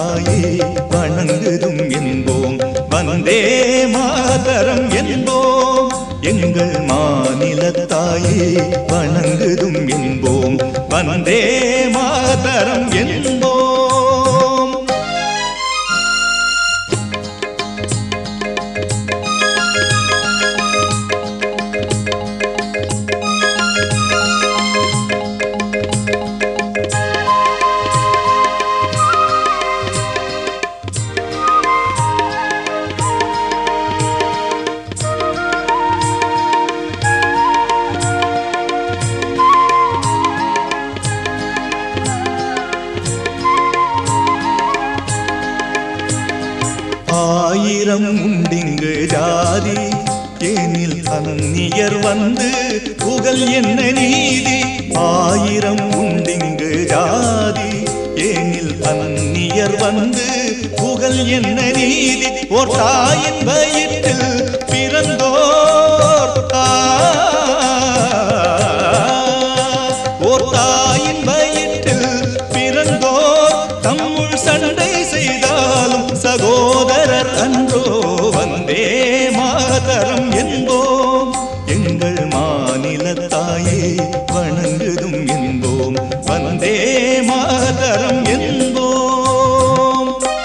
தாயே வணங்குதும் என்போம் வந்தே மாதரம் என்போம் எங்கள் மாநில தாயே வணங்குதும் என்போம் வந்தே மாதரம் என்போம் ஆயிரம் உண்டிங்கு ஜாதி ஏனில் அந்நியர் வந்து புகழ் என்ன நீதி ஆயிரம் உண்டிங்கு ஜாதி ஏனில் அந்நியர் வந்து புகழ் என்ன நீதி ஓர் தாயின் வயிற்றில் பிறந்தோர் தா ஓர் தாயின் வயிற்றில் பிறந்தோர் தம்முள் சண்டை செய்தாலும் சகோதரர் அன்றோ வந்தே மாதரம் என்போம் எங்கள் மாநில தாயே வணங்குதும் என்போம் வந்தே மாதரம் என்போம்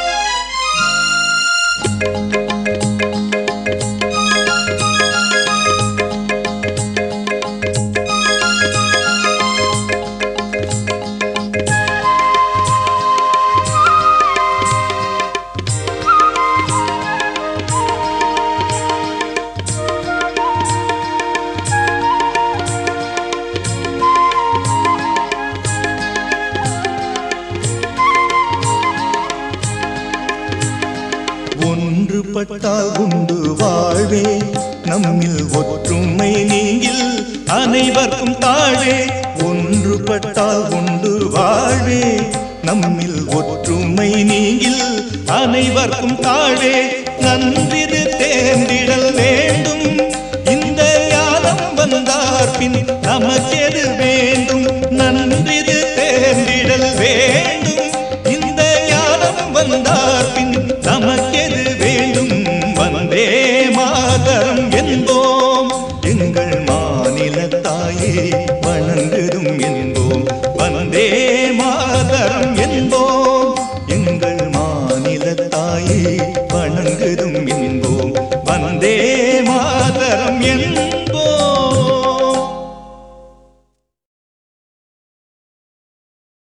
ஒன்றுபட்டால் உண்டு வாழ்வே நம்மில் ஒற்றுமை நீங்கில் அனைவர்க்கும் தாழ்வே ஒன்றுபட்டால் உண்டு வாழ்வே நம்மில் ஒற்றுமை நீங்கில் அனைவர்க்கும் தாழ்வே நன்றிது தேர்ந்திடல் வேண்டும் இந்த ஞானம் வந்தார் பின் நமக்கெது வேண்டும் நன்றிது தேர்ந்திடல் வேண்டும் இந்த ஞானம் வந்தார் பின் நமக்கெது வேண்டும் வந்தே மாதரம் என்போம் எங்கள் மாநில தாயே வணங்குதும் என்போம் வந்தே மாதரம் என்போம் எங்கள் மாநில தாயே வணங்குதும் என்போம் வந்தே மாதரம் என்போம்